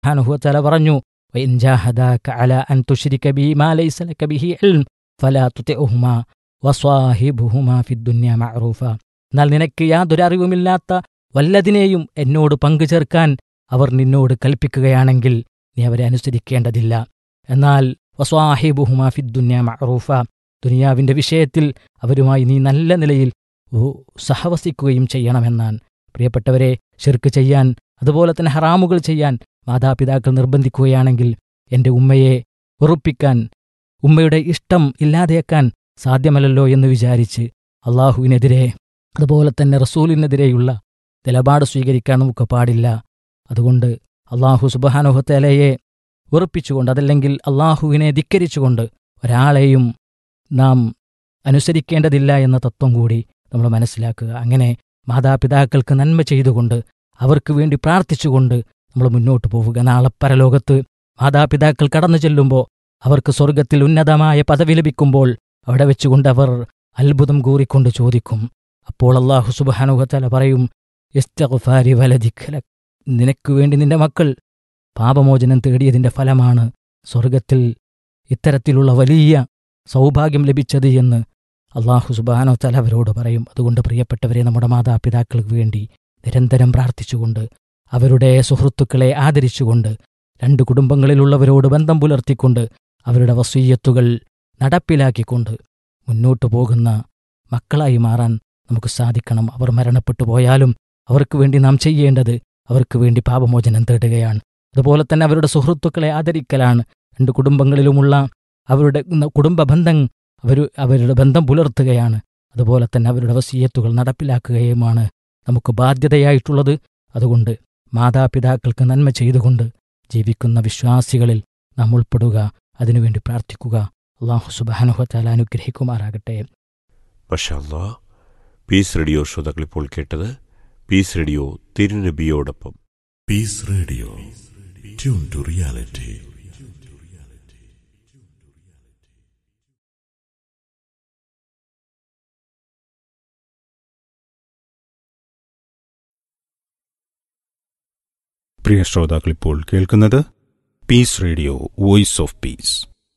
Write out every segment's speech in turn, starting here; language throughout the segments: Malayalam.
സുബ്ഹാനഹു പറഞ്ഞു وإن جاهداك على أن تشرك بي ما ليس لك به علم فلا تطعهما وصاحبهما في الدنيا معروفا എന്നാൽ നിനക്ക് യാതൊരു അറിവുമില്ലാത്ത വല്ലതിനെയും എന്നോട് പങ്കു ചേർക്കാൻ അവർ നിന്നോട് കൽപ്പിക്കുകയാണെങ്കിൽ നീ അവരെ അനുസരിക്കേണ്ടതില്ല എന്നാൽ വസ്വാഹിബുഹുമാ ഫി ദുന്യ മഅറൂഫ ദുനിയാവിന്റെ വിഷയത്തിൽ അവരുമായി നീ നല്ല നിലയിൽ ഓ- സഹവസിക്കുകയും ചെയ്യണമെന്നാണ് പ്രിയപ്പെട്ടവരെ ഷിർക്ക് ചെയ്യാൻ അതുപോലെ തന്നെ ഹറാമുകൾ ചെയ്യാൻ മാതാപിതാക്കൾ നിർബന്ധിക്കുകയാണെങ്കിൽ എൻ്റെ ഉമ്മയെ ഉറപ്പിക്കാൻ ഉമ്മയുടെ ഇഷ്ടം ഇല്ലാതെയാക്കാൻ സാധ്യമല്ലല്ലോ എന്ന് വിചാരിച്ച് അള്ളാഹുവിനെതിരെ അതുപോലെ തന്നെ റസൂലിനെതിരെയുള്ള നിലപാട് സ്വീകരിക്കാൻ നമുക്ക് പാടില്ല അതുകൊണ്ട് അള്ളാഹു സുബഹാനുഹത്തലയെ ഉറപ്പിച്ചുകൊണ്ട് അതല്ലെങ്കിൽ അള്ളാഹുവിനെ ധിക്കരിച്ചുകൊണ്ട് ഒരാളെയും നാം അനുസരിക്കേണ്ടതില്ല എന്ന തത്വം കൂടി നമ്മൾ മനസ്സിലാക്കുക അങ്ങനെ മാതാപിതാക്കൾക്ക് നന്മ ചെയ്തുകൊണ്ട് അവർക്ക് വേണ്ടി പ്രാർത്ഥിച്ചുകൊണ്ട് നമ്മൾ മുന്നോട്ട് പോവുക നാളെ പരലോകത്ത് മാതാപിതാക്കൾ കടന്നു ചെല്ലുമ്പോൾ അവർക്ക് സ്വർഗത്തിൽ ഉന്നതമായ പദവി ലഭിക്കുമ്പോൾ അവിടെ വെച്ചുകൊണ്ട് അവർ അത്ഭുതം കൂറിക്കൊണ്ട് ചോദിക്കും അപ്പോൾ അള്ളാഹു സുബാനുഹത്തല പറയും ഇസ്തഗ്ഫാരി വലദിഖല നിനക്ക് വേണ്ടി നിന്റെ മക്കൾ പാപമോചനം തേടിയതിന്റെ ഫലമാണ് സ്വർഗത്തിൽ ഇത്തരത്തിലുള്ള വലിയ സൗഭാഗ്യം ലഭിച്ചത് എന്ന് അള്ളാഹു സുബാനോ തല അവരോട് പറയും അതുകൊണ്ട് പ്രിയപ്പെട്ടവരെ നമ്മുടെ മാതാപിതാക്കൾക്ക് വേണ്ടി നിരന്തരം പ്രാർത്ഥിച്ചുകൊണ്ട് അവരുടെ സുഹൃത്തുക്കളെ ആദരിച്ചുകൊണ്ട് രണ്ട് കുടുംബങ്ങളിലുള്ളവരോട് ബന്ധം പുലർത്തിക്കൊണ്ട് അവരുടെ വസീയത്തുകൾ നടപ്പിലാക്കിക്കൊണ്ട് മുന്നോട്ടു പോകുന്ന മക്കളായി മാറാൻ നമുക്ക് സാധിക്കണം അവർ മരണപ്പെട്ടു പോയാലും അവർക്ക് വേണ്ടി നാം ചെയ്യേണ്ടത് അവർക്ക് വേണ്ടി പാപമോചനം തേടുകയാണ് അതുപോലെ തന്നെ അവരുടെ സുഹൃത്തുക്കളെ ആദരിക്കലാണ് രണ്ട് കുടുംബങ്ങളിലുമുള്ള അവരുടെ ന- കുടുംബ ബന്ധം അവർ അവരുടെ ബന്ധം പുലർത്തുകയാണ് അതുപോലെ തന്നെ അവരുടെ വസീയത്തുകൾ നടപ്പിലാക്കുകയുമാണ് നമുക്ക് ബാധ്യതയായിട്ടുള്ളത് അതുകൊണ്ട് മാതാപിതാക്കൾക്ക് നന്മ ചെയ്തുകൊണ്ട് ജീവിക്കുന്ന വിശ്വാസികളിൽ നാം ഉൾപ്പെടുക അതിനുവേണ്ടി പ്രാർത്ഥിക്കുക അള്ളാഹു സുബാനുഹത്താല അനുഗ്രഹിക്കുമാറാകട്ടെ മഷാല്ലാ പീസ് റേഡിയോ ശ്രോതാക്കൾ ഇപ്പോൾ കേട്ടത് പീസ് റേഡിയോ തിരുനബിയോടൊപ്പം Peace Radio. Tune to reality. പ്രിയ ശ്രോതാക്കൾ ഇപ്പോൾ കേൾക്കുന്നത് peace radio voice of peace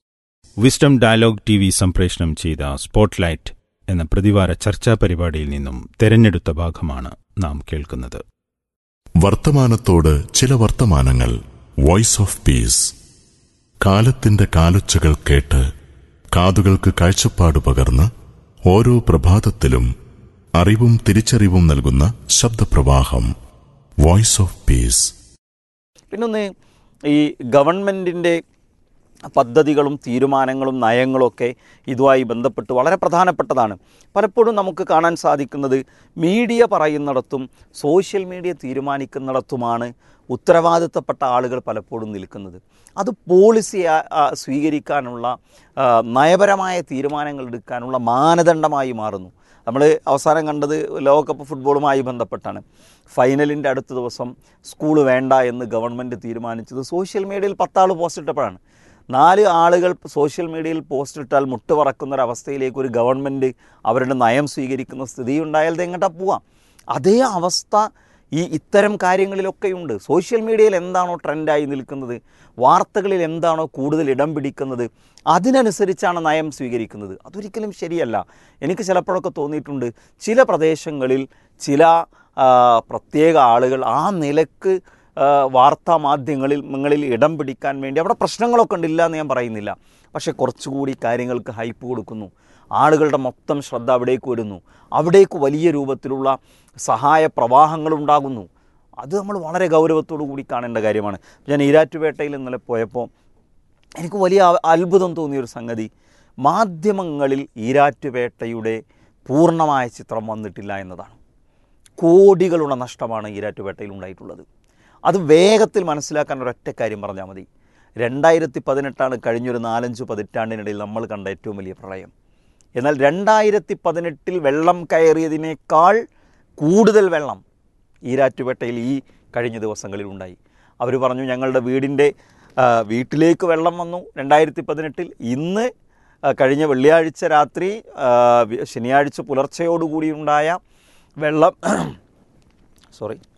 wisdom dialogue T V സംപ്രേഷണം ചെയ്ത സ്പോട്ട്ലൈറ്റ് എന്ന പ്രതിവാര ചർച്ചാ പരിപാടിയിൽ നിന്നും തെരഞ്ഞെടുത്ത ഭാഗമാണ് നാം കേൾക്കുന്നത് വർത്തമാനത്തോട് ചില വർത്തമാനങ്ങൾ വോയിസ് ഓഫ് പീസ് കാലത്തിന്റെ കാലൊച്ചകൾ കേട്ട് കാതുകൾക്ക് കാഴ്ചപ്പാട് പകർന്ന് ഓരോ പ്രഭാതത്തിലും അറിവും തിരിച്ചറിവും നൽകുന്ന ശബ്ദപ്രവാഹം വോയിസ് ഓഫ് പീസ് പിന്നൊന്ന് ഈ ഗവൺമെൻറ്റിൻ്റെ പദ്ധതികളും തീരുമാനങ്ങളും നയങ്ങളൊക്കെ ഇതുമായി ബന്ധപ്പെട്ട് വളരെ പ്രധാനപ്പെട്ടതാണ് പലപ്പോഴും നമുക്ക് കാണാൻ സാധിക്കുന്നത് മീഡിയ പറയുന്നിടത്തും സോഷ്യൽ മീഡിയ തീരുമാനിക്കുന്നിടത്തുമാണ് ഉത്തരവാദിത്തപ്പെട്ട ആളുകൾ പലപ്പോഴും നിൽക്കുന്നത് അത് പോളിസി ആ- ആ സ്വീകരിക്കാനുള്ള ആ, നയപരമായ തീരുമാനങ്ങൾ എടുക്കാനുള്ള മാനദണ്ഡമായി മാറുന്നു നമ്മൾ അവസാനം കണ്ടത് ലോകകപ്പ് ഫുട്ബോളുമായി ബന്ധപ്പെട്ടാണ് ഫൈനലിൻ്റെ അടുത്ത ദിവസം സ്കൂൾ വേണ്ട എന്ന് ഗവൺമെൻറ് തീരുമാനിച്ചത് സോഷ്യൽ മീഡിയയിൽ പത്താൾ പോസ്റ്റ് ഇട്ടപ്പോഴാണ് നാല് ആളുകൾ സോഷ്യൽ മീഡിയയിൽ പോസ്റ്റ് ഇട്ടാൽ മുട്ടുപറക്കുന്ന ഒരു അവസ്ഥയിലേക്ക് ഒരു ഗവൺമെൻറ് അവരുടെ നയം സ്വീകരിക്കുന്ന സ്ഥിതി ഉണ്ടായാൽ ഇത് എങ്ങോട്ടാ പോവാം അതേ അവസ്ഥ ഈ ഇത്തരം കാര്യങ്ങളിലൊക്കെയുണ്ട് സോഷ്യൽ മീഡിയയിൽ എന്താണോ ട്രെൻഡായി നിൽക്കുന്നത് വാർത്തകളിൽ എന്താണോ കൂടുതൽ ഇടം പിടിക്കുന്നത് അതിനനുസരിച്ചാണ് നയം സ്വീകരിക്കുന്നത് അതൊരിക്കലും ശരിയല്ല എനിക്ക് ചിലപ്പോഴൊക്കെ തോന്നിയിട്ടുണ്ട് ചില പ്രദേശങ്ങളിൽ ചില ആ, പ്രത്യേക ആളുകൾ ആ നിലക്ക് ആ, വാർത്താ മാധ്യമങ്ങളിൽ നിങ്ങളിൽ ഇടം പിടിക്കാൻ വേണ്ടി അവിടെ പ്രശ്നങ്ങളൊക്കെ ഉണ്ട് ഇല്ല എന്ന് ഞാൻ പറയുന്നില്ല പക്ഷേ കുറച്ചുകൂടി കാര്യങ്ങൾക്ക് ഹൈപ്പ് കൊടുക്കുന്നു ആളുകളുടെ മൊത്തം ശ്രദ്ധ അവിടേക്ക് വരുന്നു അവിടേക്ക് വലിയ രൂപത്തിലുള്ള സഹായ പ്രവാഹങ്ങൾ ഉണ്ടാകുന്നു അത് നമ്മൾ വളരെ ഗൗരവത്തോടു കൂടി കാണേണ്ട കാര്യമാണ് ഞാൻ ഈരാറ്റുപേട്ടയിൽ ഇന്നലെ പോയപ്പോൾ എനിക്ക് വലിയ അ- അത്ഭുതം തോന്നിയൊരു സംഗതി മാധ്യമങ്ങളിൽ ഈരാറ്റുപേട്ടയുടെ പൂർണ്ണമായ ചിത്രം വന്നിട്ടില്ല എന്നതാണ് കോടികളുടെ നഷ്ടമാണ് ഈരാറ്റുപേട്ടയിൽ ഉണ്ടായിട്ടുള്ളത് അത് വേഗത്തിൽ മനസ്സിലാക്കാൻ ഒരൊറ്റ കാര്യം പറഞ്ഞാൽ മതി രണ്ടായിരത്തി പതിനെട്ടാണ് കഴിഞ്ഞൊരു നാലഞ്ച് പതിറ്റാണ്ടിനിടയിൽ നമ്മൾ കണ്ട ഏറ്റവും വലിയ പ്രളയം എന്നാൽ രണ്ടായിരത്തി പതിനെട്ടിൽ വെള്ളം കയറിയതിനേക്കാൾ കൂടുതൽ വെള്ളം ഈരാറ്റുപേട്ടയിൽ ഈ കഴിഞ്ഞ ദിവസങ്ങളിൽ ഉണ്ടായി അവർ പറഞ്ഞു ഞങ്ങളുടെ വീടിൻ്റെ ആ, വീട്ടിലേക്ക് വെള്ളം വന്നു രണ്ടായിരത്തി പതിനെട്ടിൽ ഇന്ന് ആ, കഴിഞ്ഞ വെള്ളിയാഴ്ച രാത്രി ആ, വി- ശനിയാഴ്ച പുലർച്ചയോടുകൂടി ഉണ്ടായ വെള്ളം സോറി